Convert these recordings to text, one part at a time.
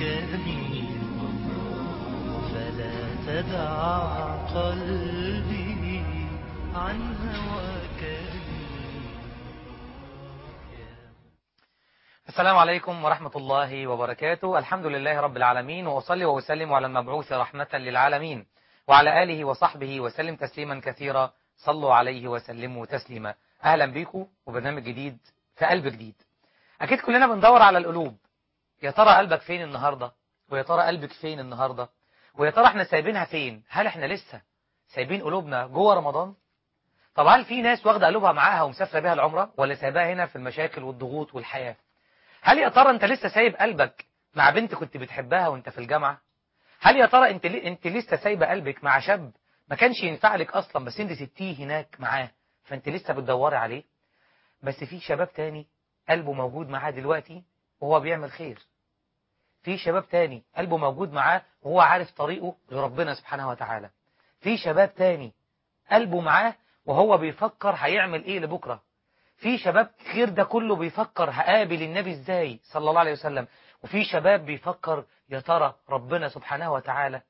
وكاني فلا تدع قلبي عن هواك السلام عليكم ورحمة الله وبركاته الحمد لله رب العالمين وأصلي وأسلم على المبعوث رحمة للعالمين وعلى آله وصحبه وسلم تسليما كثيرا صلوا عليه وسلموا تسليما أهلا بيكم وبرنامج جديد في قلب جديد أكيد كلنا بندور على القلوب يا ترى قلبك فين النهاردة ويا ترى قلبك فين النهاردة ويا ترى احنا سايبينها فين هل احنا لسه سايبين قلوبنا جوه رمضان طب هل في ناس واخده قلوبها معاها ومسافره بيها العمره ولا سايباها هنا في المشاكل والضغوط والحياه هل يا ترى انت لسه سايب قلبك مع بنت كنت بتحبها وانت في الجامعه هل يا ترى انت لي... انت لسه سايبه قلبك مع شاب ما كانش ينفع لك اصلا بس انت سبتيه هناك معاه فانت لسه بتدوري عليه بس في شباب تاني قلبه موجود معاه دلوقتي وهو بيعمل خير في شباب تاني قلبه موجود معاه وهو عارف طريقه لربنا سبحانه وتعالى في شباب تاني قلبه معاه وهو بيفكر هيعمل ايه لبكره في شباب غير ده كله بيفكر هقابل النبي ازاي صلى الله عليه وسلم وفي شباب بيفكر يا ترى ربنا سبحانه وتعالى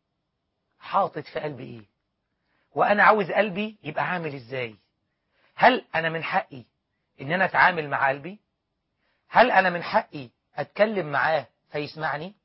حاطط في قلبي ايه وانا عاوز قلبي يبقى عامل ازاي هل انا من حقي ان انا اتعامل مع قلبي هل انا من حقي اتكلم معاه فيسمعني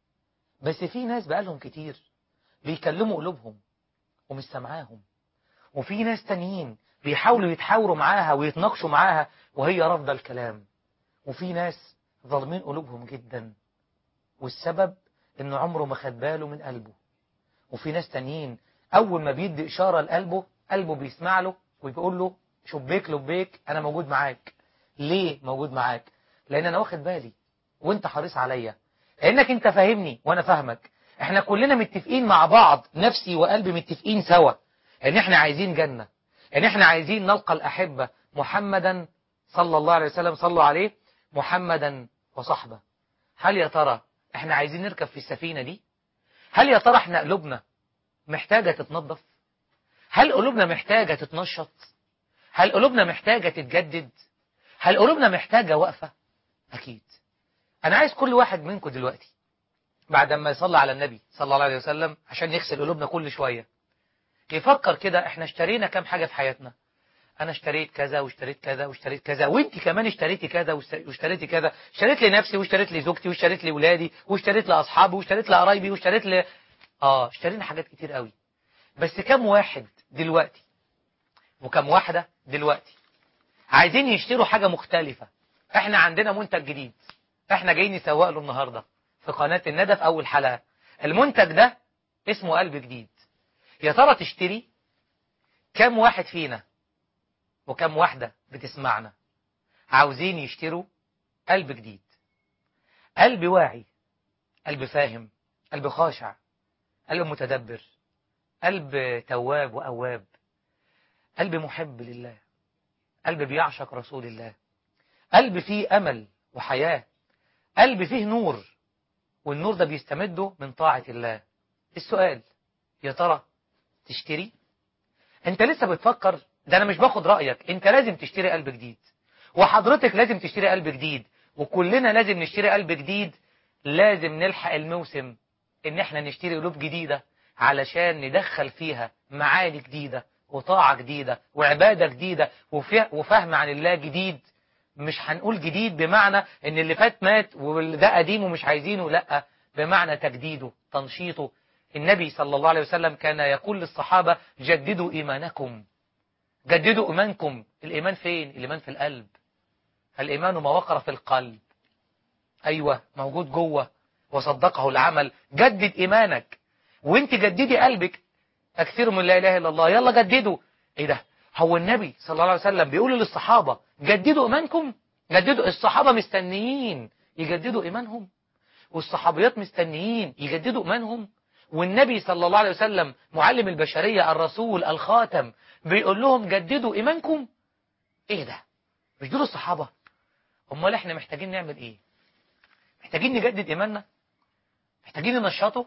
بس في ناس بقالهم كتير بيكلموا قلوبهم ومش سامعاهم وفي ناس تانيين بيحاولوا يتحاوروا معاها ويتناقشوا معاها وهي رافضة الكلام وفي ناس ظالمين قلوبهم جدا والسبب انه عمره ما خد باله من قلبه وفي ناس تانيين اول ما بيدي اشارة لقلبه قلبه بيسمع له وبيقول له شبيك لبيك انا موجود معاك ليه موجود معاك لان انا واخد بالي وانت حريص عليا لانك انت فاهمني وانا فاهمك احنا كلنا متفقين مع بعض نفسي وقلبي متفقين سوا ان احنا عايزين جنة ان احنا عايزين نلقى الاحبة محمدا صلى الله عليه وسلم صلوا عليه محمدا وصحبه هل يا ترى احنا عايزين نركب في السفينة دي هل يا ترى احنا قلوبنا محتاجة تتنظف هل قلوبنا محتاجة تتنشط هل قلوبنا محتاجة تتجدد هل قلوبنا محتاجة وقفة أكيد أنا عايز كل واحد منكم دلوقتي بعد ما يصلي على النبي صلى الله عليه وسلم عشان يغسل قلوبنا كل شوية يفكر كده احنا اشترينا كام حاجة في حياتنا انا اشتريت كذا واشتريت كذا واشتريت كذا وانت كمان اشتريتي كذا واشتريتي كذا اشتريت لنفسي واشتريت لزوجتي واشتريت لاولادي واشتريت لاصحابي واشتريت لقرايبي واشتريت ل اه اشترينا حاجات كتير قوي بس كم واحد دلوقتي وكم واحدة دلوقتي عايزين يشتروا حاجة مختلفة احنا عندنا منتج جديد احنا جايين نسوق له النهاردة في قناة الندى في اول حلقة المنتج ده اسمه قلب جديد يا ترى تشتري كم واحد فينا وكم واحدة بتسمعنا عاوزين يشتروا قلب جديد قلب واعي قلب فاهم قلب خاشع قلب متدبر قلب تواب وأواب قلب محب لله قلب بيعشق رسول الله قلب فيه أمل وحياة قلب فيه نور والنور ده بيستمده من طاعة الله السؤال يا ترى تشتري انت لسه بتفكر ده انا مش باخد رأيك انت لازم تشتري قلب جديد وحضرتك لازم تشتري قلب جديد وكلنا لازم نشتري قلب جديد لازم نلحق الموسم ان احنا نشتري قلوب جديدة علشان ندخل فيها معاني جديدة وطاعة جديدة وعبادة جديدة وفهم عن الله جديد مش هنقول جديد بمعنى ان اللي فات مات وده قديم ومش عايزينه لا بمعنى تجديده تنشيطه النبي صلى الله عليه وسلم كان يقول للصحابة جددوا إيمانكم جددوا إيمانكم الإيمان فين؟ الإيمان في القلب الإيمان ما وقر في القلب أيوة موجود جوه وصدقه العمل جدد إيمانك وانت جددي قلبك أكثر من لا إله إلا الله يلا جددوا إيه ده هو النبي صلى الله عليه وسلم بيقول للصحابة جددوا إيمانكم جددوا الصحابة مستنيين يجددوا إيمانهم والصحابيات مستنيين يجددوا إيمانهم والنبي صلى الله عليه وسلم معلم البشرية الرسول الخاتم بيقول لهم جددوا إيمانكم إيه ده مش دول الصحابة امال احنا محتاجين نعمل إيه محتاجين نجدد إيماننا محتاجين ننشطه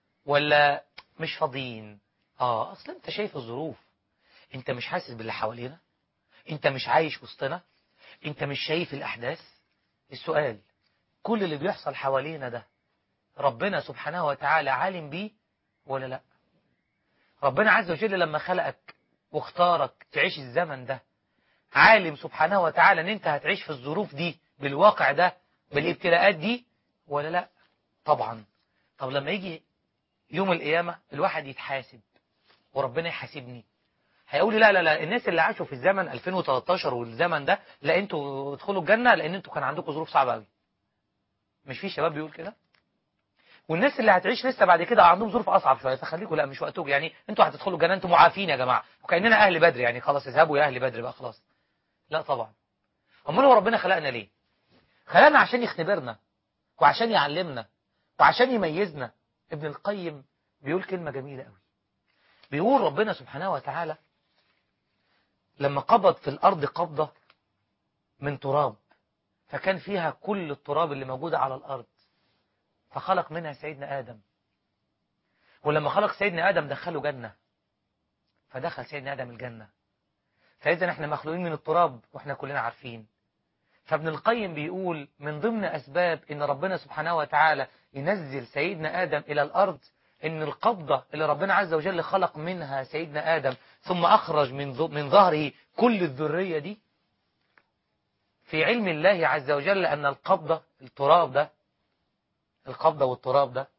ولا مش فاضيين آه أصل أنت شايف الظروف أنت مش حاسس باللي حوالينا أنت مش عايش وسطنا أنت مش شايف الأحداث السؤال كل اللي بيحصل حوالينا ده ربنا سبحانه وتعالى عالم بيه ولا لا ربنا عز وجل لما خلقك واختارك تعيش الزمن ده عالم سبحانه وتعالى ان انت هتعيش في الظروف دي بالواقع ده بالابتلاءات دي ولا لا طبعا طب لما يجي يوم القيامة الواحد يتحاسب وربنا يحاسبني هيقول لي لا لا لا الناس اللي عاشوا في الزمن 2013 والزمن ده لا انتوا ادخلوا الجنة لان انتوا كان عندكم ظروف صعبة قوي مش في شباب بيقول كده والناس اللي هتعيش لسه بعد كده عندهم ظروف اصعب شويه فخليكم لا مش وقتكم يعني انتوا هتدخلوا الجنه انتوا معافين يا جماعه وكاننا اهل بدر يعني خلاص اذهبوا يا اهل بدر بقى خلاص لا طبعا امال هو ربنا خلقنا ليه خلقنا عشان يختبرنا وعشان يعلمنا وعشان يميزنا ابن القيم بيقول كلمه جميله قوي بيقول ربنا سبحانه وتعالى لما قبض في الارض قبضه من تراب فكان فيها كل التراب اللي موجوده على الارض فخلق منها سيدنا آدم ولما خلق سيدنا آدم دخله جنة فدخل سيدنا آدم الجنة فإذا احنا مخلوقين من التراب واحنا كلنا عارفين فابن القيم بيقول من ضمن أسباب إن ربنا سبحانه وتعالى ينزل سيدنا آدم إلى الأرض إن القبضة اللي ربنا عز وجل خلق منها سيدنا آدم ثم أخرج من من ظهره كل الذرية دي في علم الله عز وجل أن القبضة التراب ده القبضة والتراب ده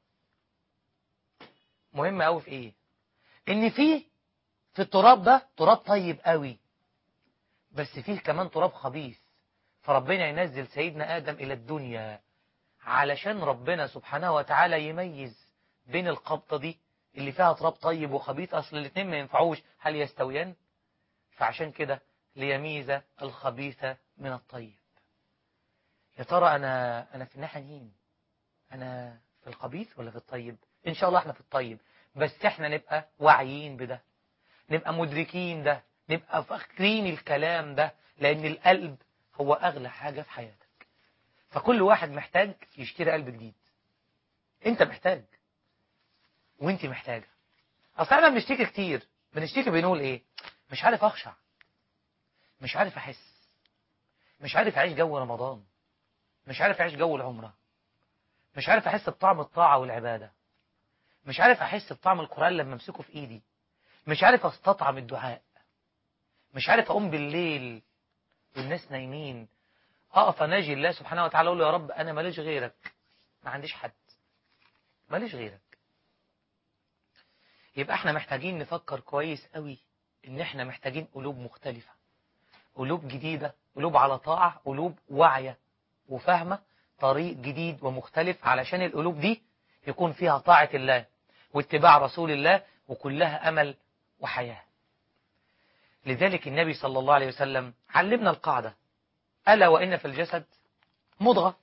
مهم قوي في ايه ان فيه في التراب ده تراب طيب قوي بس فيه كمان تراب خبيث فربنا ينزل سيدنا آدم إلى الدنيا علشان ربنا سبحانه وتعالى يميز بين القبضة دي اللي فيها تراب طيب وخبيث أصل الاثنين ما ينفعوش هل يستويان فعشان كده ليميز الخبيث من الطيب يا ترى أنا أنا في الناحية مين أنا في الخبيث ولا في الطيب إن شاء الله احنا في الطيب بس احنا نبقى واعيين بده نبقى مدركين ده نبقى فاكرين الكلام ده لأن القلب هو أغلى حاجة في حياتك فكل واحد محتاج يشتري قلب جديد انت محتاج وانت محتاجة اصل احنا بنشتكي كتير بنشتكي بنقول ايه مش عارف اخشع مش عارف احس مش عارف اعيش جو رمضان مش عارف اعيش جو العمره مش عارف احس بطعم الطاعة والعبادة مش عارف احس بطعم القرآن لما امسكه في ايدي مش عارف استطعم الدعاء مش عارف اقوم بالليل والناس نايمين اقف اناجي الله سبحانه وتعالى اقول له يا رب انا ماليش غيرك ما عنديش حد ماليش غيرك يبقى احنا محتاجين نفكر كويس قوي ان احنا محتاجين قلوب مختلفة قلوب جديدة قلوب على طاعة قلوب واعية وفاهمة طريق جديد ومختلف علشان القلوب دي يكون فيها طاعة الله واتباع رسول الله وكلها أمل وحياة لذلك النبي صلى الله عليه وسلم علمنا القاعدة ألا وإن في الجسد مضغة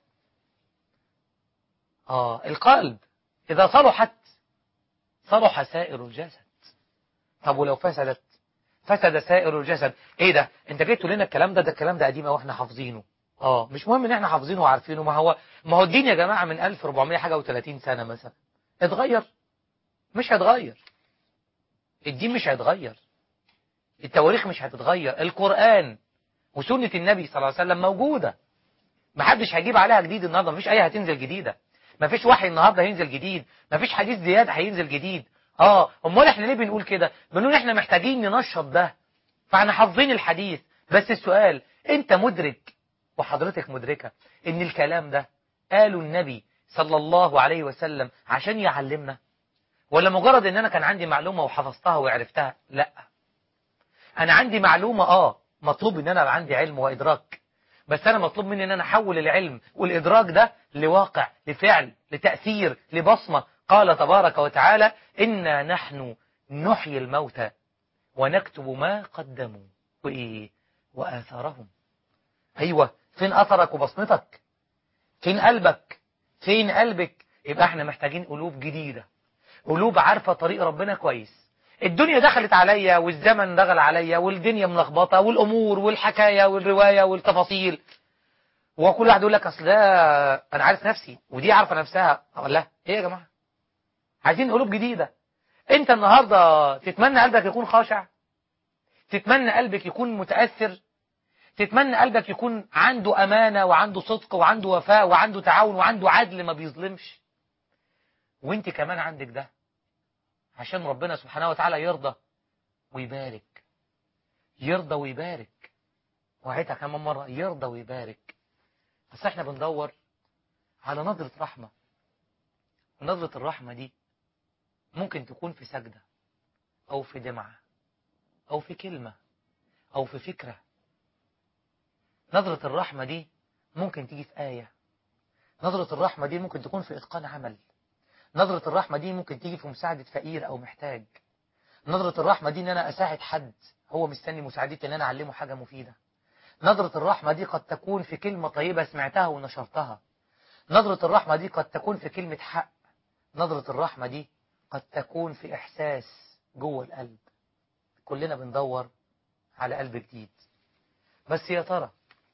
آه القلب إذا صلحت صلح سائر الجسد طب ولو فسدت فسد سائر الجسد ايه ده انت جيت تقول لنا الكلام ده ده الكلام ده قديم واحنا حافظينه اه مش مهم ان احنا حافظينه وعارفينه ما هو ما هو الدين يا جماعه من 1400 حاجه و30 سنه مثلا اتغير مش هيتغير الدين مش هيتغير التواريخ مش هتتغير القرآن وسنة النبي صلى الله عليه وسلم موجودة محدش هيجيب عليها جديد النهارده مفيش اي هتنزل جديدة مفيش وحي النهارده هينزل جديد مفيش حديث زيادة هينزل جديد اه امال احنا ليه بنقول كده بنقول احنا محتاجين ننشط ده فاحنا حافظين الحديث بس السؤال انت مدرك وحضرتك مدركة ان الكلام ده قاله النبي صلى الله عليه وسلم عشان يعلمنا ولا مجرد ان انا كان عندي معلومة وحفظتها وعرفتها لا انا عندي معلومة اه مطلوب ان انا يبقى عندي علم وادراك بس انا مطلوب مني ان انا احول العلم والادراك ده لواقع لفعل لتأثير لبصمة قال تبارك وتعالى إنا نحن نحيي الموتى ونكتب ما قدموا وإيه وآثارهم أيوة فين أثرك وبصمتك فين قلبك فين قلبك يبقى احنا محتاجين قلوب جديدة قلوب عارفة طريق ربنا كويس الدنيا دخلت عليا والزمن دخل عليا والدنيا ملخبطة والأمور والحكاية والرواية والتفاصيل وكل واحد يقول لك أصل ده أنا عارف نفسي ودي عارفة نفسها أقول لها إيه يا جماعة عايزين قلوب جديدة أنت النهاردة تتمنى قلبك يكون خاشع تتمنى قلبك يكون متأثر تتمنى قلبك يكون عنده أمانة وعنده صدق وعنده وفاء وعنده تعاون وعنده عدل ما بيظلمش وانت كمان عندك ده عشان ربنا سبحانه وتعالى يرضى ويبارك يرضى ويبارك وعيتها كمان مرة يرضى ويبارك بس احنا بندور على نظرة رحمة ونظرة الرحمة دي ممكن تكون في سجدة أو في دمعة أو في كلمة أو في فكرة نظرة الرحمة دي ممكن تيجي في آية نظرة الرحمة دي ممكن تكون في إتقان عمل نظرة الرحمة دي ممكن تيجي في مساعدة فقير أو محتاج نظرة الرحمة دي إن أنا أساعد حد هو مستني مساعدتي إن أنا أعلمه حاجة مفيدة نظرة الرحمة دي قد تكون في كلمة طيبة سمعتها ونشرتها نظرة الرحمة دي قد تكون في كلمة حق نظرة الرحمة دي قد تكون في إحساس جوه القلب كلنا بندور على قلب جديد بس يا ترى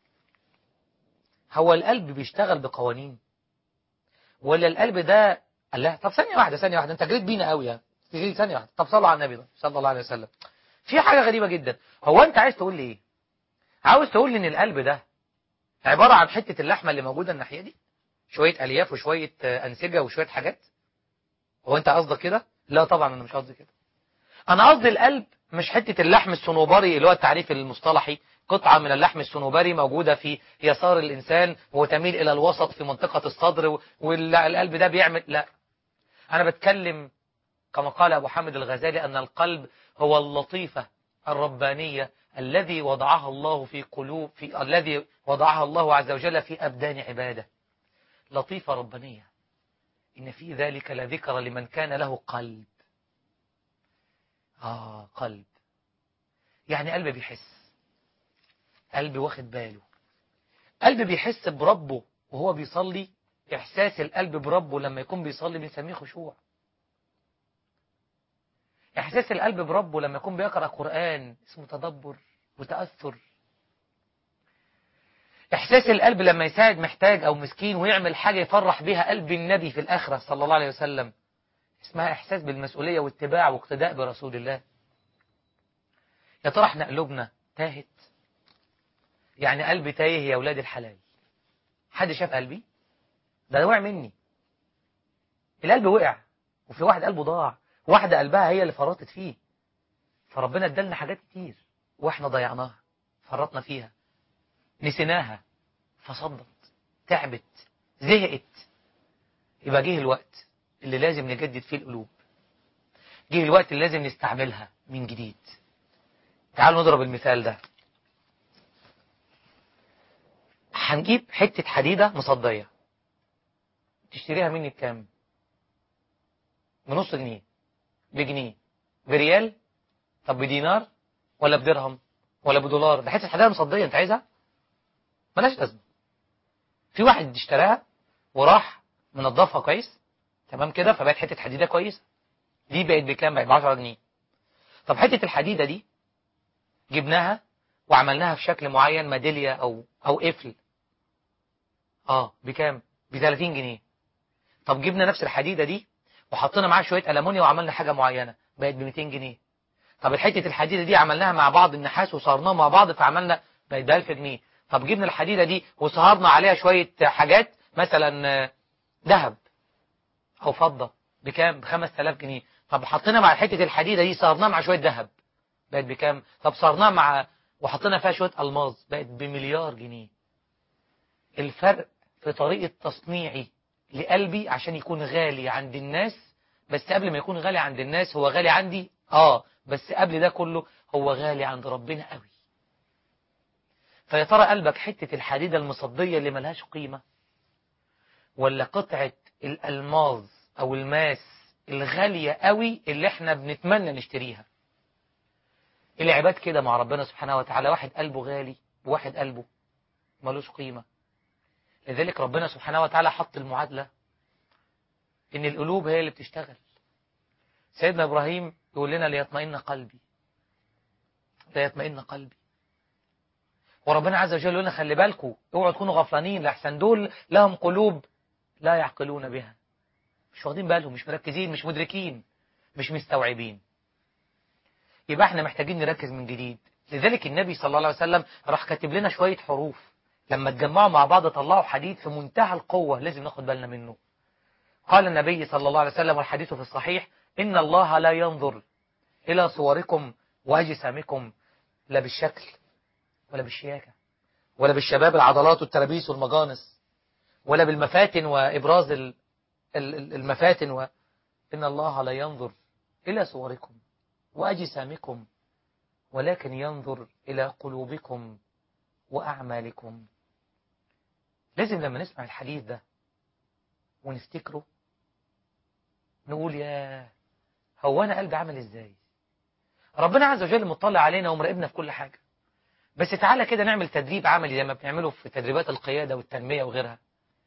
هو القلب بيشتغل بقوانين ولا القلب ده الله طب ثانية واحدة ثانية واحدة انت جريت بينا قوي يا تجري ثانية واحدة طب صلوا على النبي ده صلى الله عليه وسلم في حاجة غريبة جدا هو انت عايز تقول لي ايه عاوز تقول لي ان القلب ده عبارة عن حتة اللحمة اللي موجودة الناحية دي شوية ألياف وشوية آه، أنسجة وشوية حاجات هو انت قصدك كده لا طبعا انا مش قصدي كده انا قصدي القلب مش حتة اللحم الصنوبري اللي هو التعريف المصطلحي قطعة من اللحم الصنوبري موجودة في يسار الإنسان وتميل إلى الوسط في منطقة الصدر والقلب ده بيعمل لا أنا بتكلم كما قال أبو حامد الغزالي أن القلب هو اللطيفة الربانية الذي وضعها الله في قلوب في الذي وضعها الله عز وجل في أبدان عباده لطيفة ربانية إن في ذلك لذكر لمن كان له قلب آه قلب يعني قلب بيحس قلب واخد باله قلب بيحس بربه وهو بيصلي إحساس القلب بربه لما يكون بيصلي بنسميه خشوع إحساس القلب بربه لما يكون بيقرأ قرآن اسمه تدبر وتأثر إحساس القلب لما يساعد محتاج أو مسكين ويعمل حاجة يفرح بها قلب النبي في الآخرة صلى الله عليه وسلم اسمها إحساس بالمسؤولية واتباع واقتداء برسول الله يا ترى احنا قلوبنا تاهت يعني قلبي تايه يا أولاد الحلال حد شاف قلبي ده وقع مني القلب وقع وفي واحد قلبه ضاع واحدة قلبها هي اللي فرطت فيه فربنا ادالنا حاجات كتير واحنا ضيعناها فرطنا فيها نسيناها فصدت تعبت زهقت يبقى جه الوقت اللي لازم نجدد فيه القلوب جه الوقت اللي لازم نستعملها من جديد تعالوا نضرب المثال ده هنجيب حتة حديدة مصدية تشتريها مني بكام بنص جنيه بجنيه بريال طب بدينار ولا بدرهم ولا بدولار ده حتة حديدة مصدية انت عايزها ملاش لازمة في واحد اشتراها وراح منضفها كويس تمام كده فبقت حتة حديدة كويسة دي بقت بكام بقت ب 10 جنيه طب حتة الحديدة دي جبناها وعملناها في شكل معين ميدالية او او قفل اه بكام ب 30 جنيه طب جبنا نفس الحديدة دي وحطينا معاها شوية ألمونيا وعملنا حاجة معينة بقت ب 200 جنيه طب الحتة الحديدة دي عملناها مع بعض النحاس وصهرناها مع بعض فعملنا بقت ب 1000 جنيه طب جبنا الحديدة دي وصهرنا عليها شوية حاجات مثلا آه، ذهب أو فضة بكام ب 5000 جنيه طب حطينا مع حتة الحديدة دي صهرناها مع شوية ذهب بقت بكام طب صهرناها مع وحطينا فيها شوية ألماظ بقت بمليار جنيه الفرق في طريقة تصنيعي لقلبي عشان يكون غالي عند الناس بس قبل ما يكون غالي عند الناس هو غالي عندي اه بس قبل ده كله هو غالي عند ربنا قوي فيا ترى قلبك حتة الحديدة المصدية اللي ملهاش قيمة ولا قطعة الألماظ أو الماس الغالية قوي اللي احنا بنتمنى نشتريها العباد كده مع ربنا سبحانه وتعالى واحد قلبه غالي وواحد قلبه ملوش قيمة لذلك ربنا سبحانه وتعالى حط المعادلة إن القلوب هي اللي بتشتغل سيدنا إبراهيم يقول لنا ليطمئن قلبي ليطمئن قلبي وربنا عز وجل يقول لنا خلي بالكم اوعوا تكونوا غفلانين لأحسن دول لهم قلوب لا يعقلون بها مش واخدين بالهم مش مركزين مش مدركين مش مستوعبين يبقى احنا محتاجين نركز من جديد لذلك النبي صلى الله عليه وسلم راح كاتب لنا شوية حروف لما اتجمعوا مع بعض طلعوا حديد في منتهى القوة لازم ناخد بالنا منه قال النبي صلى الله عليه وسلم والحديث في الصحيح إن الله لا ينظر إلى صوركم وأجسامكم لا بالشكل ولا بالشياكة ولا بالشباب العضلات والترابيس والمجانس ولا بالمفاتن وإبراز ال- ال- ال- المفاتن و... إن الله لا ينظر إلى صوركم وأجسامكم ولكن ينظر إلى قلوبكم وأعمالكم لازم لما نسمع الحديث ده ونفتكره نقول يا هو أنا قلبي عامل إزاي ربنا عز وجل مطلع علينا ومراقبنا في كل حاجة بس تعالى كده نعمل تدريب عملي زي ما بنعمله في تدريبات القيادة والتنمية وغيرها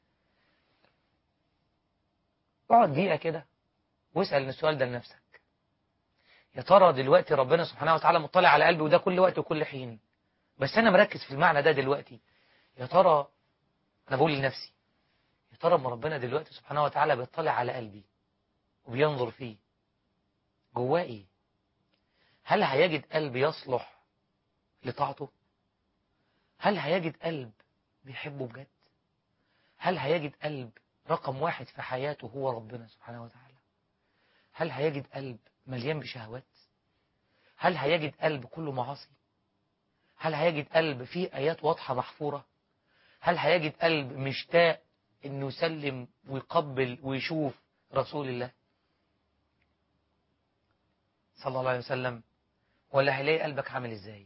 اقعد دقيقة كده واسأل السؤال ده لنفسك يا ترى دلوقتي ربنا سبحانه وتعالى مطلع على قلبي وده كل وقت وكل حين بس أنا مركز في المعنى ده دلوقتي يا ترى أنا بقول لنفسي يا ترى ما ربنا دلوقتي سبحانه وتعالى بيطلع على قلبي وبينظر فيه جواه إيه هل هيجد قلب يصلح لطاعته هل هيجد قلب بيحبه بجد هل هيجد قلب رقم واحد في حياته هو ربنا سبحانه وتعالى هل هيجد قلب مليان بشهوات هل هيجد قلب كله معاصي هل هيجد قلب فيه آيات واضحة محفورة هل هيجد قلب مشتاق انه يسلم ويقبل ويشوف رسول الله صلى الله عليه وسلم ولا هيلاقي قلبك عامل ازاي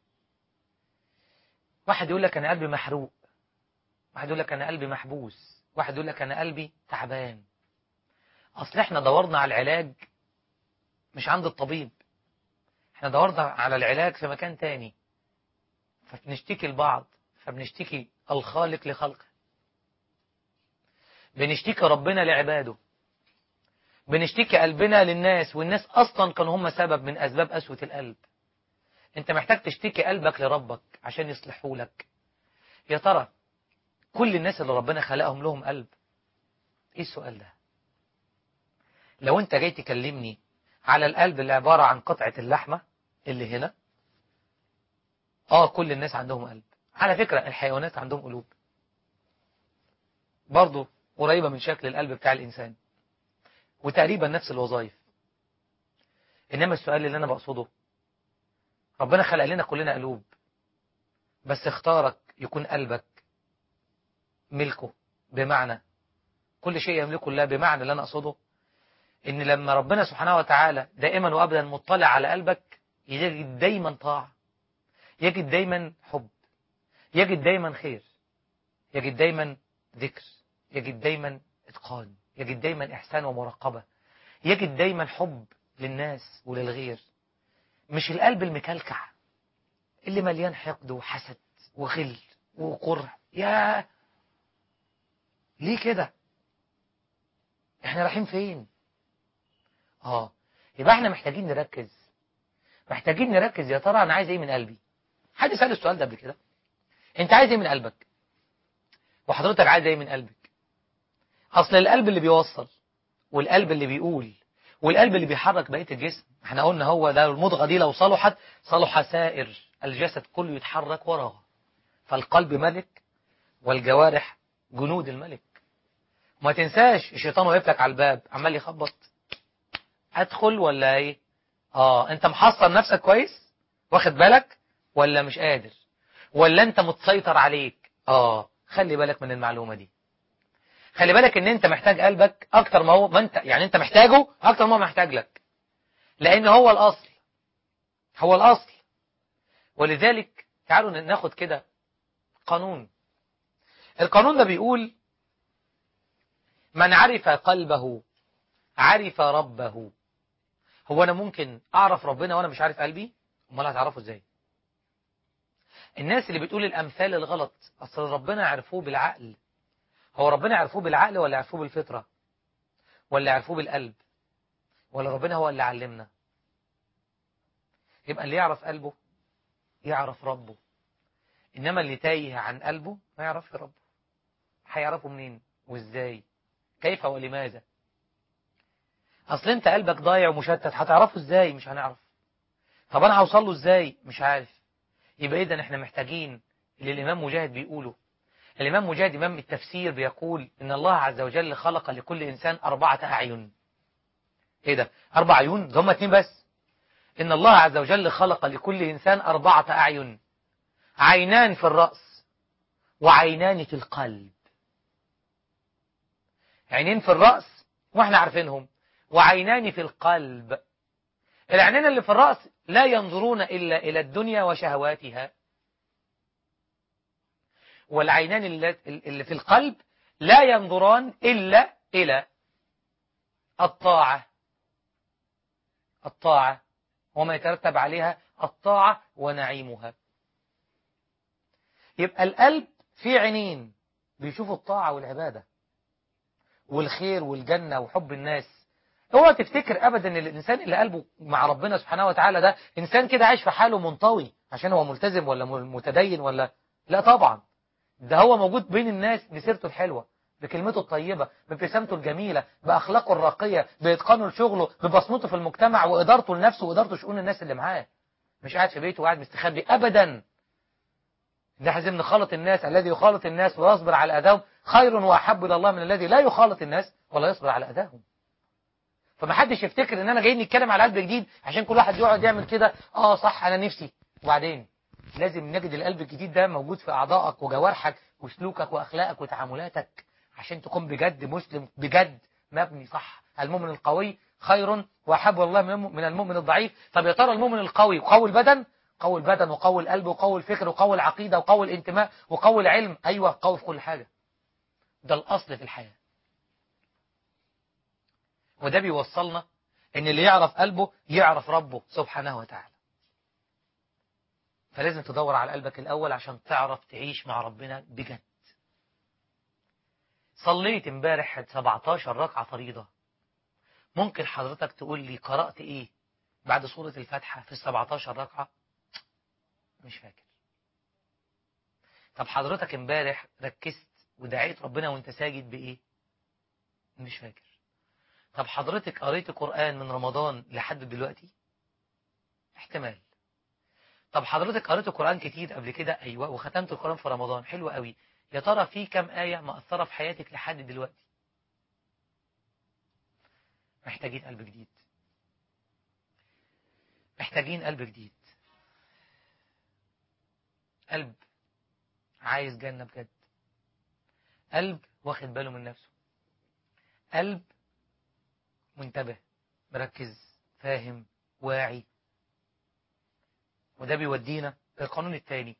واحد يقول لك انا قلبي محروق واحد يقول لك انا قلبي محبوس واحد يقول لك انا قلبي تعبان اصل احنا دورنا على العلاج مش عند الطبيب احنا دورنا على العلاج في مكان تاني فبنشتكي لبعض فبنشتكي الخالق لخلقه بنشتكي ربنا لعباده بنشتكي قلبنا للناس والناس أصلا كانوا هم سبب من أسباب قسوة القلب أنت محتاج تشتكي قلبك لربك عشان يصلحوا لك يا ترى كل الناس اللي ربنا خلقهم لهم قلب إيه السؤال ده لو أنت جاي تكلمني على القلب اللي عبارة عن قطعة اللحمة اللي هنا آه كل الناس عندهم قلب على فكرة الحيوانات عندهم قلوب برضه قريبة من شكل القلب بتاع الإنسان وتقريبا نفس الوظائف إنما السؤال اللي أنا بقصده ربنا خلق لنا كلنا قلوب بس اختارك يكون قلبك ملكه بمعنى كل شيء يملكه الله بمعنى اللي أنا أقصده إن لما ربنا سبحانه وتعالى دائما وأبدا مطلع على قلبك يجد دايما طاعة يجد دايما حب يجد دايما خير يجد دايما ذكر يجد دايما إتقان يجد دايما إحسان ومراقبة يجد دايما حب للناس وللغير مش القلب المكلكع اللي مليان حقد وحسد وغل وقرع يا ليه كده احنا رايحين فين اه يبقى احنا محتاجين نركز محتاجين نركز يا ترى انا عايز ايه من قلبي حد سأل السؤال ده قبل كده انت عايز ايه من قلبك وحضرتك عايز ايه من قلبك اصل القلب اللي بيوصل والقلب اللي بيقول والقلب اللي بيحرك بقيه الجسم احنا قلنا هو ده المضغه دي لو صلحت صلح سائر الجسد كله يتحرك وراها فالقلب ملك والجوارح جنود الملك وما تنساش الشيطان واقف لك على الباب عمال يخبط ادخل ولا ايه اه انت محصن نفسك كويس واخد بالك ولا مش قادر ولا انت متسيطر عليك اه خلي بالك من المعلومة دي خلي بالك ان انت محتاج قلبك اكتر ما هو ما انت يعني انت محتاجه اكتر ما هو محتاج لك لان هو الاصل هو الاصل ولذلك تعالوا ناخد كده قانون القانون ده بيقول من عرف قلبه عرف ربه هو انا ممكن اعرف ربنا وانا مش عارف قلبي امال هتعرفه ازاي الناس اللي بتقول الامثال الغلط اصل ربنا عرفوه بالعقل هو ربنا عرفوه بالعقل ولا عرفوه بالفطرة ولا عرفوه بالقلب ولا ربنا هو اللي علمنا يبقى اللي يعرف قلبه يعرف ربه إنما اللي تايه عن قلبه ما يعرفش ربه هيعرفه منين وإزاي كيف ولماذا أصل أنت قلبك ضايع ومشتت هتعرفه إزاي مش هنعرف طب أنا هوصل له إزاي مش عارف يبقى إذا إحنا محتاجين اللي الإمام مجاهد بيقوله الإمام مجاهد إمام التفسير بيقول إن الله عز وجل خلق لكل إنسان أربعة أعين إيه ده أربع عيون ده هم اتنين بس إن الله عز وجل خلق لكل إنسان أربعة أعين عينان في الرأس وعينان في القلب عينين في الرأس واحنا عارفينهم وعينان في القلب العينين اللي في الرأس لا ينظرون إلا إلى الدنيا وشهواتها والعينان اللي اللي في القلب لا ينظران إلا إلى الطاعة الطاعة وما يترتب عليها الطاعة ونعيمها يبقى القلب فيه عينين بيشوفوا الطاعة والعبادة والخير والجنة وحب الناس اوعى تفتكر ابدا ان الانسان اللي قلبه مع ربنا سبحانه وتعالى ده انسان كده عايش في حاله منطوي عشان هو ملتزم ولا متدين ولا لا طبعا ده هو موجود بين الناس بسيرته الحلوه بكلمته الطيبه بابتسامته الجميله باخلاقه الراقيه باتقانه لشغله ببصمته في المجتمع وادارته لنفسه وادارته شؤون الناس اللي معاه مش قاعد في بيته وقاعد مستخبي ابدا ده لازم نخالط الناس الذي يخالط الناس ويصبر على اذاهم خير واحب الى الله من الذي لا يخالط الناس ولا يصبر على اذاهم فما حدش يفتكر ان انا جاي نتكلم على قلب جديد عشان كل واحد يقعد يعمل كده اه صح انا نفسي وبعدين لازم نجد القلب الجديد ده موجود في اعضائك وجوارحك وسلوكك واخلاقك وتعاملاتك عشان تكون بجد مسلم بجد مبني صح المؤمن القوي خير واحب الله من المؤمن الضعيف طب يا ترى المؤمن القوي قوي البدن قوي البدن وقوي القلب وقوي الفكر وقوي العقيده وقوي الانتماء وقوي العلم ايوه قوي في كل حاجه ده الاصل في الحياه وده بيوصلنا ان اللي يعرف قلبه يعرف ربه سبحانه وتعالى فلازم تدور على قلبك الاول عشان تعرف تعيش مع ربنا بجد صليت امبارح 17 ركعة فريضة ممكن حضرتك تقول لي قرأت ايه بعد سورة الفاتحة في ال 17 ركعة مش فاكر طب حضرتك امبارح ركزت ودعيت ربنا وانت ساجد بايه مش فاكر طب حضرتك قريت قرآن من رمضان لحد دلوقتي احتمال طب حضرتك قريت قرآن كتير قبل كده ايوه وختمت القرآن في رمضان حلو قوي يا ترى في كم آية مأثرة في حياتك لحد دلوقتي محتاجين قلب جديد محتاجين قلب جديد قلب عايز جنة بجد قلب واخد باله من نفسه قلب منتبه مركز فاهم واعي وده بيودينا للقانون الثاني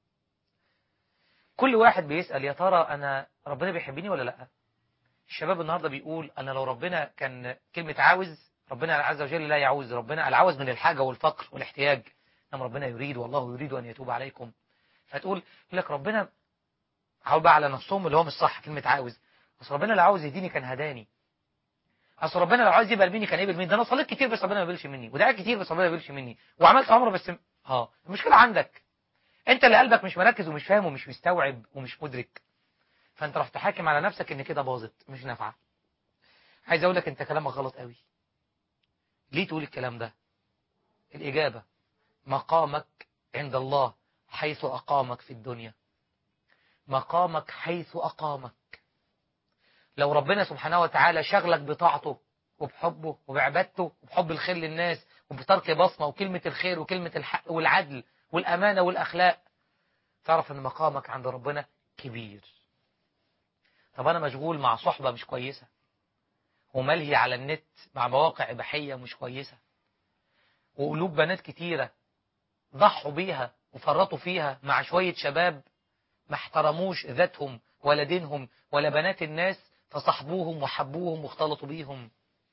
كل واحد بيسأل يا ترى أنا ربنا بيحبني ولا لأ الشباب النهاردة بيقول أنا لو ربنا كان كلمة عاوز ربنا عز وجل لا يعوز ربنا العوز من الحاجة والفقر والاحتياج أما ربنا يريد والله يريد أن يتوب عليكم فتقول يقول لك ربنا حاول بقى على نفسهم اللي هو مش صح كلمة عاوز بس ربنا لو عاوز يهديني كان هداني اصل ربنا لو عايز يقبل مني كان يقبل مني ده انا صليت كتير بس ربنا ما يقبلش مني ودعيت كتير بس ربنا ما يقبلش مني وعملت عمره بس اه المشكله عندك انت اللي قلبك مش مركز ومش فاهم ومش مستوعب ومش مدرك فانت رحت حاكم على نفسك ان كده باظت مش نافعه عايز اقول لك انت كلامك غلط قوي ليه تقول الكلام ده الاجابه مقامك عند الله حيث اقامك في الدنيا مقامك حيث اقامك لو ربنا سبحانه وتعالى شغلك بطاعته وبحبه وبعبادته وبحب الخير للناس وبترك بصمة وكلمة الخير وكلمة الحق والعدل والأمانة والأخلاق تعرف أن مقامك عند ربنا كبير طب أنا مشغول مع صحبة مش كويسة وملهي على النت مع مواقع إباحية مش كويسة وقلوب بنات كتيرة ضحوا بيها وفرطوا فيها مع شوية شباب ما احترموش ذاتهم ولا دينهم ولا بنات الناس فصحبوهم وحبوهم واختلطوا بيهم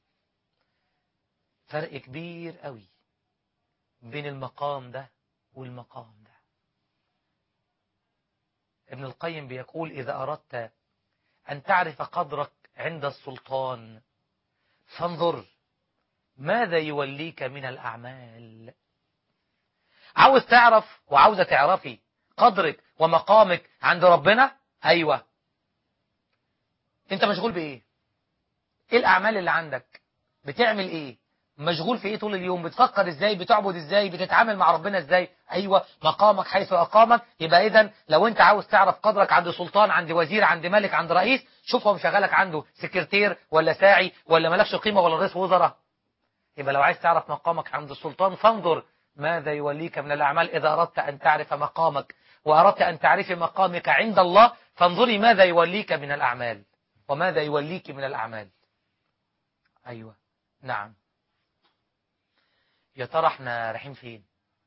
فرق كبير قوي بين المقام ده والمقام ده ابن القيم بيقول إذا أردت أن تعرف قدرك عند السلطان فانظر ماذا يوليك من الأعمال عاوز تعرف وعاوزة تعرفي قدرك ومقامك عند ربنا أيوة انت مشغول بايه ايه الاعمال اللي عندك بتعمل ايه مشغول في ايه طول اليوم بتفكر ازاي بتعبد ازاي بتتعامل مع ربنا ازاي ايوه مقامك حيث اقامك يبقى اذا لو انت عاوز تعرف قدرك عند سلطان عند وزير عند ملك عند رئيس شوف هو مشغلك عنده سكرتير ولا ساعي ولا مالكش قيمه ولا رئيس وزراء يبقى لو عايز تعرف مقامك عند السلطان فانظر ماذا يوليك من الاعمال اذا اردت ان تعرف مقامك واردت ان تعرفي مقامك عند الله فانظري ماذا يوليك من الاعمال وماذا يوليك من الاعمال ايوه نعم يا ترى احنا رايحين فين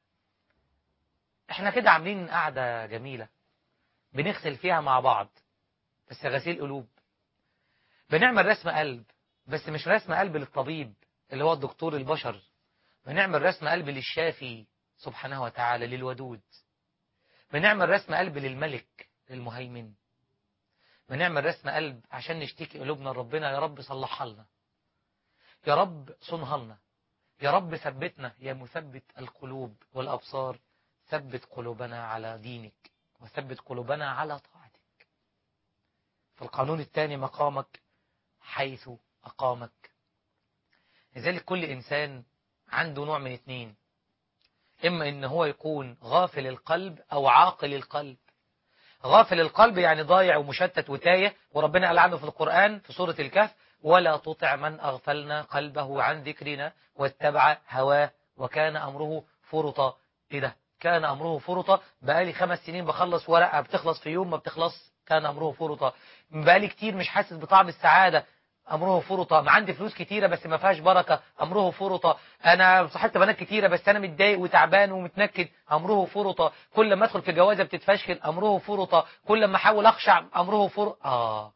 احنا كده عاملين قعدة جميلة بنغسل فيها مع بعض بس غسيل قلوب بنعمل رسم قلب بس مش رسم قلب للطبيب اللي هو الدكتور البشر بنعمل رسم قلب للشافي سبحانه وتعالى للودود بنعمل رسم قلب للملك للمهيمن بنعمل رسم قلب عشان نشتكي قلوبنا لربنا يا رب صلحها لنا يا رب صنها لنا يا رب ثبتنا يا مثبت القلوب والأبصار ثبت قلوبنا على دينك وثبت قلوبنا على طاعتك فالقانون الثاني مقامك حيث أقامك لذلك كل إنسان عنده نوع من اثنين إما إن هو يكون غافل القلب أو عاقل القلب غافل القلب يعني ضايع ومشتت وتايه وربنا قال عنه في القرآن في سورة الكهف ولا تطع من أغفلنا قلبه عن ذكرنا واتبع هواه وكان أمره فرطا إيه ده كان أمره فرطا بقالي خمس سنين بخلص ورقة بتخلص في يوم ما بتخلص كان أمره فرطا بقالي كتير مش حاسس بطعم السعادة أمره فرطا ما عندي فلوس كتيرة بس ما فيهاش بركة أمره فرطا أنا صاحبت بنات كتيرة بس أنا متضايق وتعبان ومتنكد أمره فرطا كل ما أدخل في جوازة بتتفشكل أمره فرطا كل ما أحاول أخشع أمره فرطا آه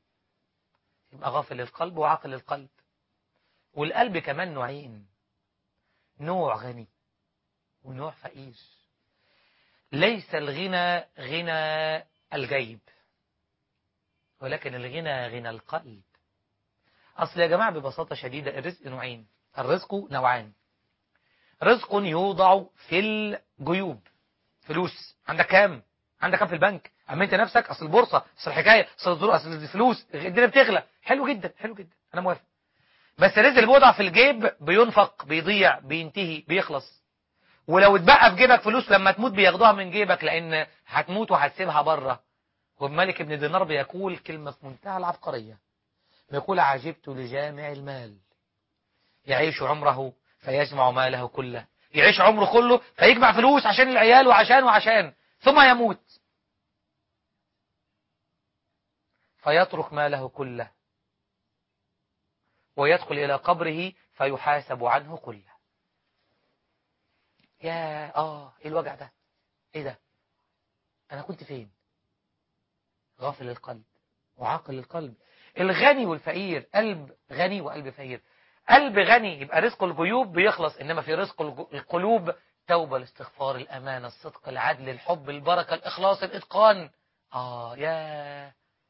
يبقى غافل القلب وعاقل القلب والقلب كمان نوعين نوع غني ونوع فقير ليس الغنى غنى الجيب ولكن الغنى غنى القلب أصل يا جماعة ببساطة شديدة الرزق نوعين الرزق نوعان رزق يوضع في الجيوب فلوس عندك كام عندك كام في البنك أمنت نفسك أصل البورصة أصل الحكاية أصل الظروف أصل الفلوس الدنيا بتغلى حلو جدا حلو جدا أنا موافق بس الرزق اللي بيوضع في الجيب بينفق بيضيع بينتهي بيخلص ولو اتبقى في جيبك فلوس لما تموت بياخدوها من جيبك لأن هتموت وهتسيبها بره والملك ابن دينار بيقول كلمة في منتهى العبقرية بيقول عجبت لجامع المال يعيش عمره فيجمع ماله كله يعيش عمره كله فيجمع فلوس عشان العيال وعشان وعشان ثم يموت فيترك ماله كله ويدخل إلى قبره فيحاسب عنه كله يا آه إيه الوجع ده إيه ده أنا كنت فين غافل القلب وعاقل القلب الغني والفقير قلب غني وقلب فقير قلب غني يبقى رزق الجيوب بيخلص إنما في رزق القلوب توبة الاستغفار الأمانة الصدق العدل الحب البركة الإخلاص الإتقان آه يا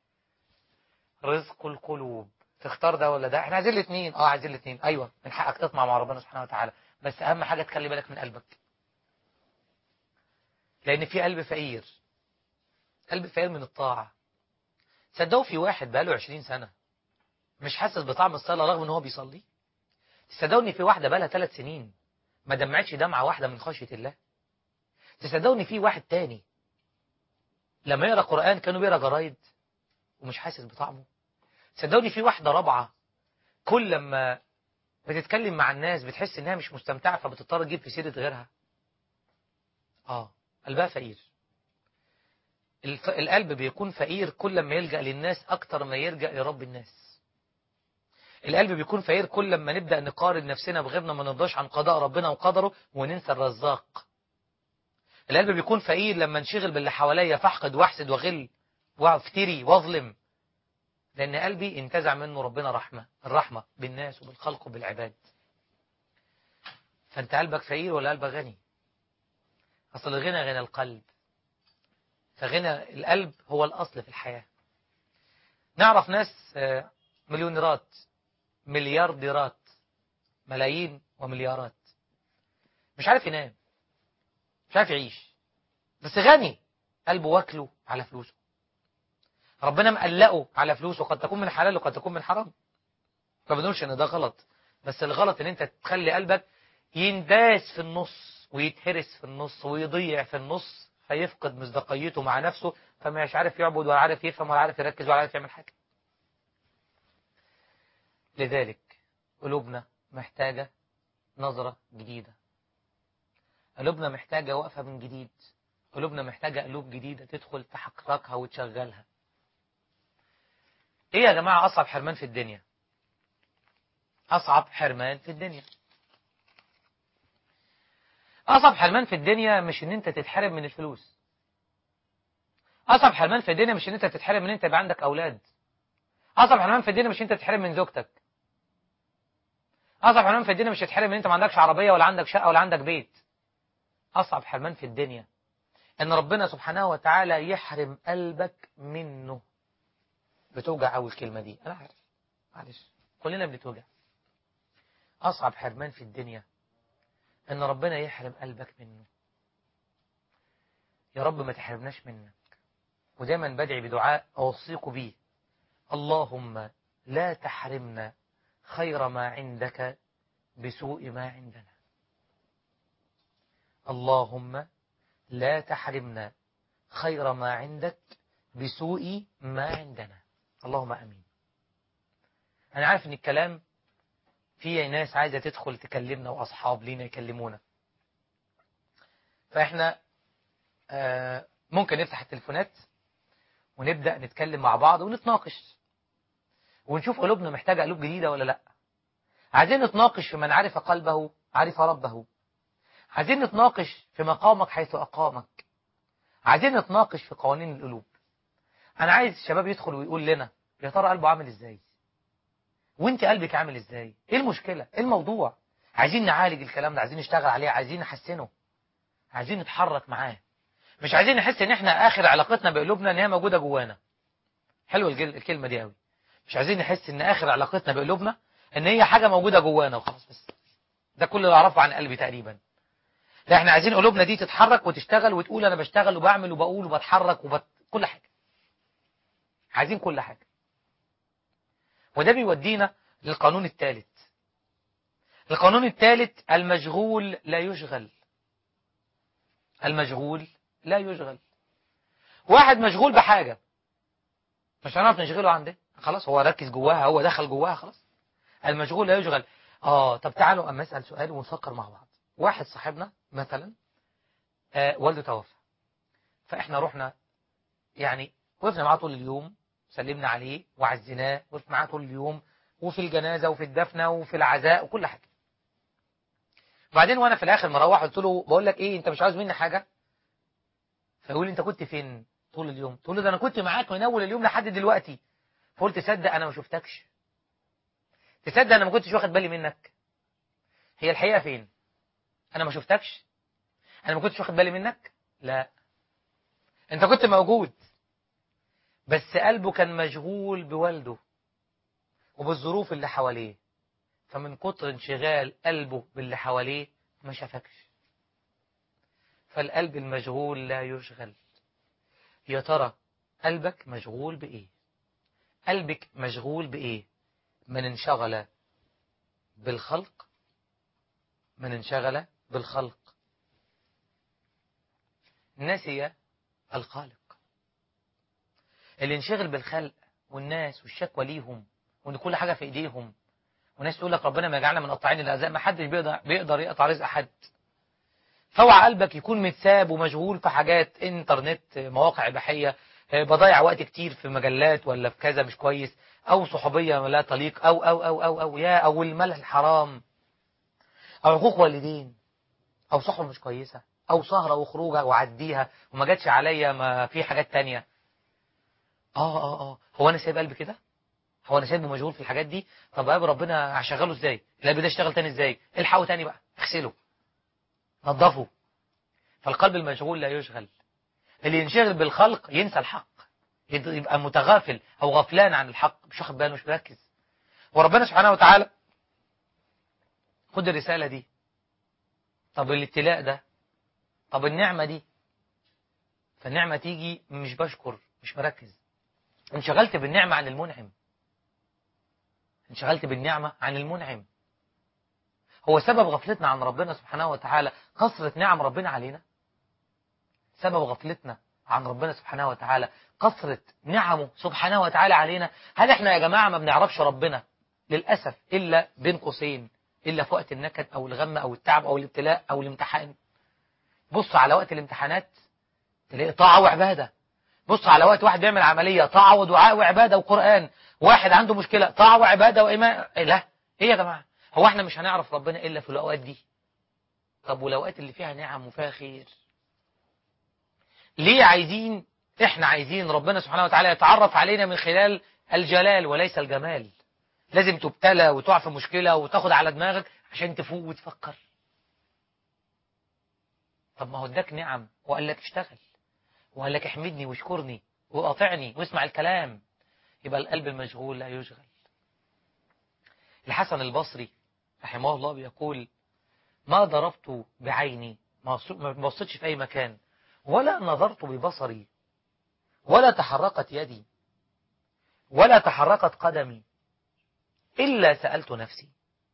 رزق القلوب تختار ده ولا ده احنا عايزين الاثنين اه عايزين الاثنين ايوه من حقك تطمع مع ربنا سبحانه وتعالى بس اهم حاجة تخلي بالك من قلبك لان في قلب فقير قلب فقير من الطاعة تصدقوا في واحد بقاله 20 سنة مش حاسس بطعم الصلاة رغم ان هو بيصلي تصدقوا ان في واحدة بقالها ثلاث سنين ما دمعتش دمعة واحدة من خشية الله تصدقوا ان في واحد تاني لما يقرأ قرآن كانوا بيقرأ جرايد ومش حاسس بطعمه صدقوني في واحدة رابعة كل لما بتتكلم مع الناس بتحس انها مش مستمتعة فبتضطر تجيب في سيرة غيرها اه قلبها فقير الف... القلب بيكون فقير كل ما يلجأ للناس اكتر ما يلجأ لرب الناس القلب بيكون فقير كل لما نبدأ نقارن نفسنا بغيرنا ما نرضاش عن قضاء ربنا وقدره وننسى الرزاق القلب بيكون فقير لما نشغل باللي حواليا فاحقد واحسد وغل وافتري واظلم لأن قلبي انتزع منه ربنا رحمة الرحمة بالناس وبالخلق وبالعباد فأنت قلبك فقير ولا قلبك غني أصل الغنى غنى القلب فغنى القلب هو الأصل في الحياة نعرف ناس مليونيرات مليارديرات ملايين ومليارات مش عارف ينام مش عارف يعيش بس غني قلبه واكله على فلوسه ربنا مقلقه على فلوسه قد تكون من حلال وقد تكون من حرام ما بنقولش ان ده غلط بس الغلط ان انت تخلي قلبك ينداس في النص ويتهرس في النص ويضيع في النص فيفقد مصداقيته مع نفسه فمش عارف يعبد ولا عارف يفهم ولا عارف يركز ولا عارف يعمل حاجة لذلك قلوبنا محتاجة نظرة جديدة قلوبنا محتاجة وقفة من جديد قلوبنا محتاجة قلوب جديدة تدخل تحققها وتشغلها ايه يا جماعة اصعب حرمان في الدنيا اصعب حرمان في الدنيا اصعب حرمان في الدنيا مش ان انت تتحرم من الفلوس اصعب حرمان في الدنيا مش ان انت تتحرم من ان انت يبقى عندك اولاد اصعب حرمان في الدنيا مش ان انت تتحرم من زوجتك اصعب حرمان في الدنيا مش تتحرم ان انت ما عندكش عربيه ولا عندك شقه ولا عندك بيت اصعب حرمان في الدنيا ان ربنا سبحانه وتعالى يحرم قلبك منه بتوجع قوي الكلمه دي انا عارف معلش كلنا بنتوجع اصعب حرمان في الدنيا ان ربنا يحرم قلبك منه يا رب ما تحرمناش منك ودايما بدعي بدعاء اوصيك بيه اللهم لا تحرمنا خير ما عندك بسوء ما عندنا اللهم لا تحرمنا خير ما عندك بسوء ما عندنا اللهم امين انا عارف ان الكلام في ناس عايزه تدخل تكلمنا واصحاب لينا يكلمونا فاحنا آه ممكن نفتح التليفونات ونبدا نتكلم مع بعض ونتناقش ونشوف قلوبنا محتاجه قلوب جديده ولا لا عايزين نتناقش في من عرف قلبه عرف ربه عايزين نتناقش في مقامك حيث أقامك عايزين نتناقش في قوانين القلوب أنا عايز الشباب يدخل ويقول لنا يا ترى قلبه عامل إزاي وانت قلبك عامل إزاي إيه المشكلة إيه الموضوع عايزين نعالج الكلام ده عايزين نشتغل عليه عايزين نحسنه عايزين نتحرك معاه مش عايزين نحس ان احنا اخر علاقتنا بقلوبنا ان هي موجوده جوانا حلوه الجل- الكلمه دي قوي مش عايزين نحس ان اخر علاقتنا بقلوبنا ان هي حاجه موجوده جوانا وخلاص بس ده كل اللي اعرفه عن قلبي تقريبا لا احنا عايزين قلوبنا دي تتحرك وتشتغل وتقول انا بشتغل وبعمل وبقول وبتحرك وبت... كل حاجه عايزين كل حاجه وده بيودينا للقانون الثالث القانون الثالث المشغول لا يشغل المشغول لا يشغل واحد مشغول بحاجة مش هنعرف نشغله عنده خلاص هو ركز جواها هو دخل جواها خلاص المشغول لا يشغل اه طب تعالوا اما اسال سؤال ونفكر مع بعض واحد صاحبنا مثلا آه والده توفى فاحنا رحنا يعني وقفنا معاه طول اليوم سلمنا عليه وعزيناه وقفنا معاه طول اليوم وفي الجنازه وفي الدفنه وفي العزاء وكل حاجه وبعدين وانا في الاخر مروح قلت له بقول لك ايه انت مش عاوز مني حاجه فيقول لي انت كنت فين طول اليوم تقول له ده انا كنت معاك من اول اليوم لحد دلوقتي فقلت تصدق انا ما شفتكش تصدق انا ما كنتش واخد بالي منك هي الحقيقه فين انا ما شفتكش انا ما كنتش واخد بالي منك لا انت كنت موجود بس قلبه كان مشغول بوالده وبالظروف اللي حواليه فمن كتر انشغال قلبه باللي حواليه ما شافكش فالقلب المشغول لا يشغل يا ترى قلبك مشغول بإيه قلبك مشغول بإيه من انشغل بالخلق من انشغل بالخلق نسي الخالق اللي انشغل بالخلق والناس والشكوى ليهم وان كل حاجة في ايديهم وناس تقول لك ربنا ما يجعلنا من قطاعين الاعزاء ما حدش بيقدر بيقدر يقطع رزق حد فوع قلبك يكون متساب ومشغول في حاجات انترنت مواقع اباحيه بضيع وقت كتير في مجلات ولا في كذا مش كويس او صحوبيه لا تليق او او او او او يا او المال الحرام او حقوق والدين او صحبه مش كويسه او سهره وخروجه وعديها وما جاتش عليا ما في حاجات تانية اه اه اه هو انا سايب قلبي كده هو انا سايبه مشغول في الحاجات دي طب قلب ربنا هشغله ازاي القلب ده يشتغل تاني ازاي الحقه تاني بقى اغسله نظفه فالقلب المشغول لا يشغل اللي ينشغل بالخلق ينسى الحق يبقى متغافل او غفلان عن الحق مش واخد باله مش مركز وربنا سبحانه وتعالى خد الرسالة دي طب الابتلاء ده طب النعمة دي فالنعمة تيجي مش بشكر مش مركز انشغلت بالنعمة عن المنعم انشغلت بالنعمة عن المنعم هو سبب غفلتنا عن ربنا سبحانه وتعالى كثرة نعم ربنا علينا سبب غفلتنا عن ربنا سبحانه وتعالى كثرة نعمه سبحانه وتعالى علينا هل احنا يا جماعة ما بنعرفش ربنا للأسف إلا بين قوسين إلا في وقت النكد أو الغم أو التعب أو الابتلاء أو الامتحان بص على وقت الامتحانات تلاقي طاعة وعبادة بص على وقت واحد بيعمل عملية طاعة ودعاء وعبادة وقرآن واحد عنده مشكلة طاعة وعبادة وإيمان إيه لا إيه يا جماعة هو احنا مش هنعرف ربنا إلا في الأوقات دي طب والأوقات اللي فيها نعم وفيها خير ليه عايزين احنا عايزين ربنا سبحانه وتعالى يتعرف علينا من خلال الجلال وليس الجمال لازم تبتلى وتقع في مشكلة وتاخد على دماغك عشان تفوق وتفكر طب ما هو اداك نعم وقال لك اشتغل وقال لك احمدني واشكرني وقاطعني واسمع الكلام يبقى القلب المشغول لا يشغل الحسن البصري رحمه الله بيقول ما ضربت بعيني ما بصيتش في أي مكان ولا نظرت ببصري ولا تحركت يدي ولا تحركت قدمي إلا سألت نفسي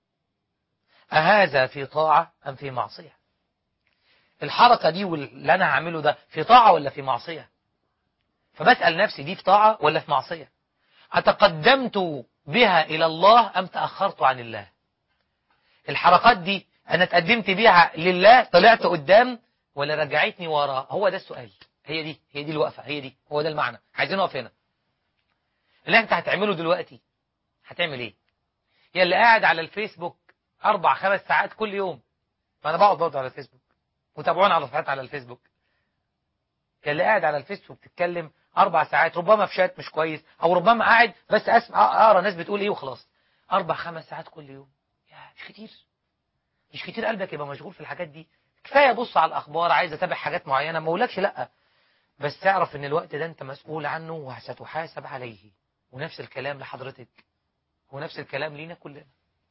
أهذا في طاعة أم في معصية الحركة دي واللي أنا هعمله ده في طاعة ولا في معصية فبسأل نفسي دي في طاعة ولا في معصية أتقدمت بها إلى الله أم تأخرت عن الله الحركات دي أنا تقدمت بيها لله طلعت قدام ولا رجعتني ورا هو ده السؤال هي دي هي دي الوقفة هي دي هو ده المعنى عايزين نقف هنا اللي انت هتعمله دلوقتي هتعمل ايه يا اللي قاعد على الفيسبوك اربع خمس ساعات كل يوم ما انا بقعد برضه على الفيسبوك وتابعونا على صفحات على الفيسبوك يا اللي قاعد على الفيسبوك بتتكلم اربع ساعات ربما في شات مش كويس او ربما قاعد بس اسمع اقرا ناس بتقول ايه وخلاص اربع خمس ساعات كل يوم يا مش كتير مش كتير قلبك يبقى مشغول في الحاجات دي كفايه بص على الاخبار عايز اتابع حاجات معينه ما اقولكش لا بس تعرف ان الوقت ده انت مسؤول عنه وستحاسب عليه ونفس الكلام لحضرتك ونفس الكلام لينا كلنا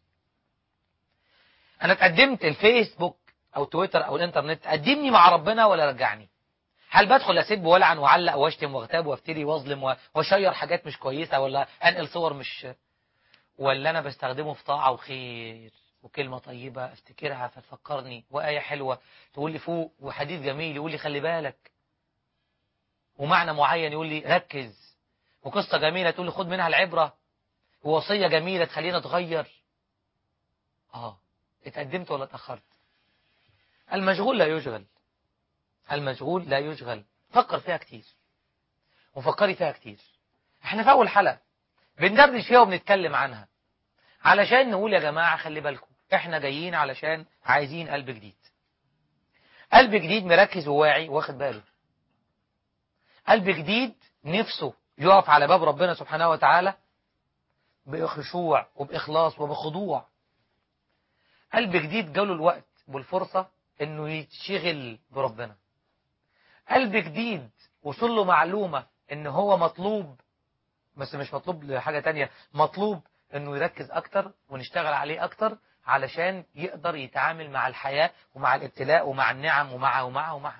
انا اتقدمت الفيسبوك او تويتر او الانترنت قدمني مع ربنا ولا رجعني هل بدخل اسب والعن واعلق واشتم واغتاب وافتري واظلم واشير حاجات مش كويسه ولا انقل صور مش ولا انا بستخدمه في طاعه وخير وكلمه طيبه افتكرها فتفكرني وايه حلوه تقول لي فوق وحديث جميل يقول لي خلي بالك ومعنى معين يقول لي ركز وقصة جميلة تقول لي خد منها العبرة ووصية جميلة تخلينا نتغير اه اتقدمت ولا اتأخرت المشغول لا يشغل المشغول لا يشغل فكر فيها كتير وفكري فيها كتير احنا في اول حلقة بندردش فيها وبنتكلم عنها علشان نقول يا جماعة خلي بالكم احنا جايين علشان عايزين قلب جديد قلب جديد مركز وواعي واخد باله قلب جديد نفسه يقف على باب ربنا سبحانه وتعالى بخشوع وبإخلاص وبخضوع قلب جديد جاله الوقت والفرصة انه يتشغل بربنا قلب جديد وصل له معلومة ان هو مطلوب بس مش مطلوب لحاجة تانية مطلوب انه يركز اكتر ونشتغل عليه اكتر علشان يقدر يتعامل مع الحياة ومع الابتلاء ومع النعم ومع ومع ومع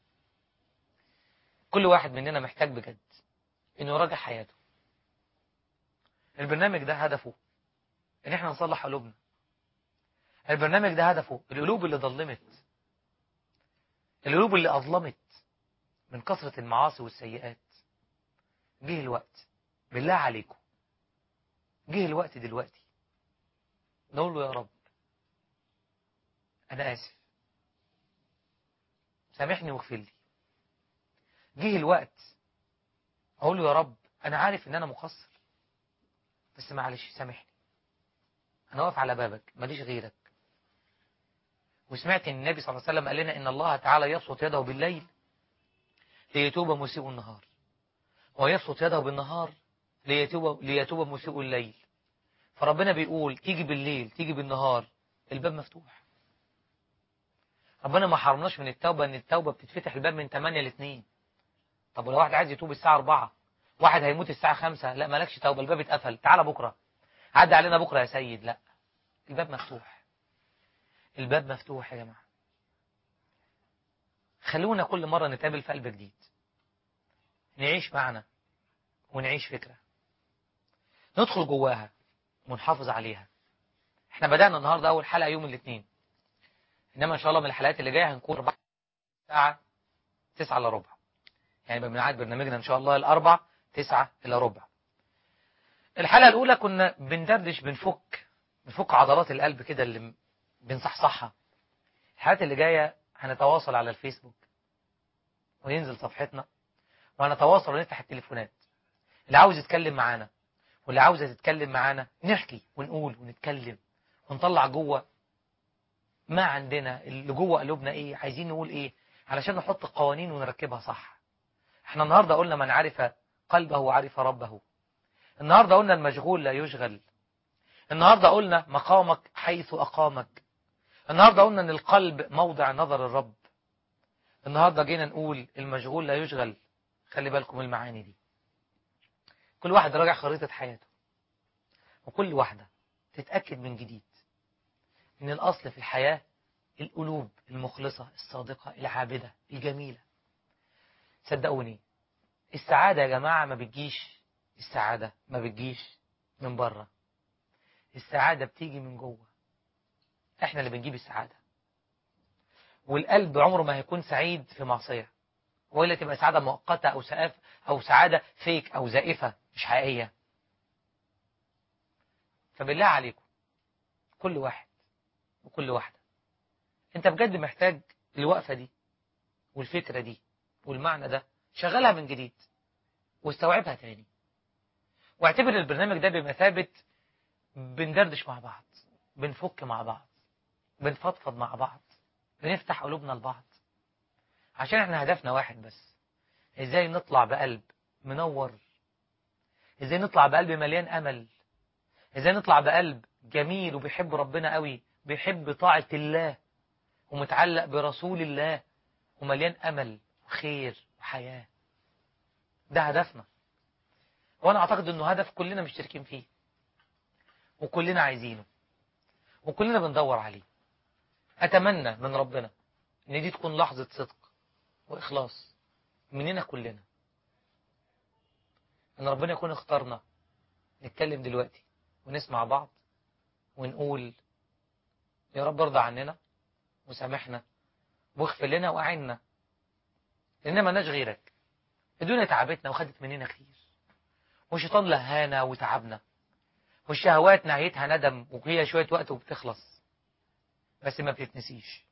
كل واحد مننا محتاج بجد انه يراجع حياته البرنامج ده هدفه ان احنا نصلح قلوبنا البرنامج ده هدفه القلوب اللي ضلمت القلوب اللي اظلمت من كثرة المعاصي والسيئات جه الوقت بالله عليكم جه الوقت دلوقتي نقول له يا رب انا اسف سامحني واغفر لي جه الوقت اقول له يا رب انا عارف ان انا مقصر بس معلش سامحني انا واقف على بابك ماليش غيرك وسمعت ان النبي صلى الله عليه وسلم قال لنا ان الله تعالى يبسط يده بالليل ليتوب مسيء النهار ويبسط يده بالنهار ليتوب ليتوب مسيء الليل فربنا بيقول تيجي بالليل تيجي بالنهار الباب مفتوح ربنا ما حرمناش من التوبة ان التوبة بتتفتح الباب من 8 ل 2 طب ولو واحد عايز يتوب الساعة 4 واحد هيموت الساعة 5 لا مالكش توبة الباب اتقفل تعالى بكرة عدى علينا بكرة يا سيد لا الباب مفتوح الباب مفتوح يا جماعة خلونا كل مرة نتقابل في قلب جديد نعيش معنا ونعيش فكرة ندخل جواها ونحافظ عليها احنا بدأنا النهاردة أول حلقة يوم الاثنين إنما إن شاء الله من الحلقات اللي جاية هنكون أربع ساعة تسعة إلا ربع يعني بميعاد برنامجنا إن شاء الله الأربع تسعة إلا ربع الحلقة الأولى كنا بندردش بنفك بنفك عضلات القلب كده اللي بنصحصحها الحلقات اللي جاية هنتواصل على الفيسبوك وننزل صفحتنا وهنتواصل ونفتح التليفونات اللي عاوز يتكلم معانا واللي عاوزة تتكلم معانا نحكي ونقول ونتكلم ونطلع جوه ما عندنا اللي جوه قلوبنا ايه عايزين نقول ايه علشان نحط قوانين ونركبها صح احنا النهاردة قلنا من عرف قلبه وعرف ربه النهاردة قلنا المشغول لا يشغل النهاردة قلنا مقامك حيث أقامك النهاردة قلنا ان القلب موضع نظر الرب النهاردة جينا نقول المشغول لا يشغل خلي بالكم المعاني دي كل واحد راجع خريطة حياته وكل واحدة تتأكد من جديد ان الأصل في الحياة القلوب المخلصة الصادقة العابدة الجميلة صدقوني السعادة يا جماعة ما بتجيش السعادة ما بتجيش من بره السعادة بتيجي من جوه احنا اللي بنجيب السعادة والقلب عمره ما هيكون سعيد في معصية ولا تبقى سعادة مؤقتة أو سقاف أو سعادة فيك أو زائفة مش حقيقية فبالله عليكم كل واحد وكل واحدة انت بجد محتاج الوقفة دي والفكرة دي والمعنى ده شغلها من جديد واستوعبها تاني واعتبر البرنامج ده بمثابة بندردش مع بعض بنفك مع بعض بنفضفض مع بعض بنفتح قلوبنا لبعض عشان احنا هدفنا واحد بس ازاي نطلع بقلب منور ازاي نطلع بقلب مليان امل ازاي نطلع بقلب جميل وبيحب ربنا قوي بيحب طاعة الله ومتعلق برسول الله ومليان امل وخير وحياة ده هدفنا وانا اعتقد انه هدف كلنا مشتركين فيه وكلنا عايزينه وكلنا بندور عليه اتمنى من ربنا ان دي تكون لحظة صدق واخلاص مننا كلنا ان ربنا يكون اختارنا نتكلم دلوقتي ونسمع بعض ونقول يا رب ارضى عننا وسامحنا واغفر لنا واعنا لان ما لناش غيرك الدنيا تعبتنا وخدت مننا كتير والشيطان لهانا وتعبنا والشهوات نهايتها ندم وهي شوية وقت وبتخلص بس ما بتتنسيش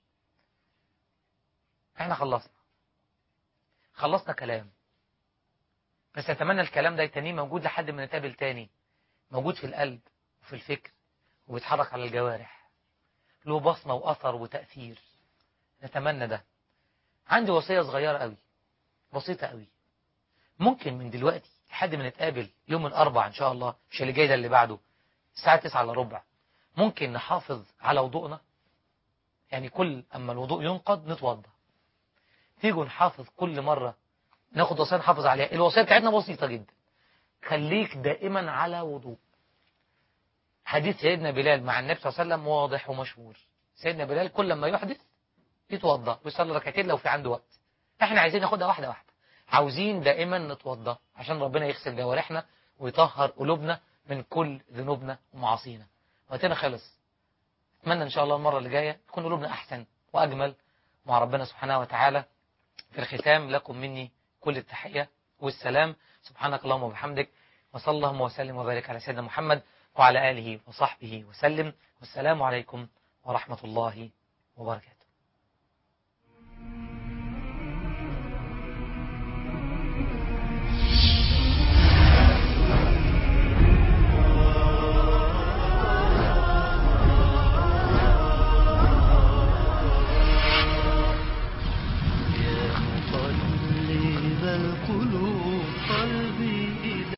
احنا خلصنا خلصنا كلام بس اتمنى الكلام ده يتنيه موجود لحد ما نتقابل تاني موجود في القلب وفي الفكر وبيتحرك على الجوارح له بصمة وأثر وتأثير نتمنى ده عندي وصية صغيرة قوي بسيطة قوي ممكن من دلوقتي لحد ما نتقابل يوم الأربع إن شاء الله مش اللي جاي ده اللي بعده الساعة 9 إلا ربع ممكن نحافظ على وضوءنا يعني كل أما الوضوء ينقض نتوضى تيجوا نحافظ كل مرة ناخد وصية نحافظ عليها الوصية بتاعتنا بسيطة جدا خليك دائما على وضوء حديث سيدنا بلال مع النبي صلى الله عليه وسلم واضح ومشهور سيدنا بلال كل ما يحدث يتوضى ويصلي ركعتين لو في عنده وقت احنا عايزين ناخدها واحدة واحدة عاوزين دائما نتوضى عشان ربنا يغسل جوارحنا ويطهر قلوبنا من كل ذنوبنا ومعاصينا وقتنا خلص اتمنى ان شاء الله المرة اللي جاية تكون قلوبنا احسن واجمل مع ربنا سبحانه وتعالى في الختام لكم مني كل التحية والسلام سبحانك اللهم وبحمدك وصلى اللهم وسلم وبارك على سيدنا محمد وعلى آله وصحبه وسلم والسلام عليكم ورحمة الله وبركاته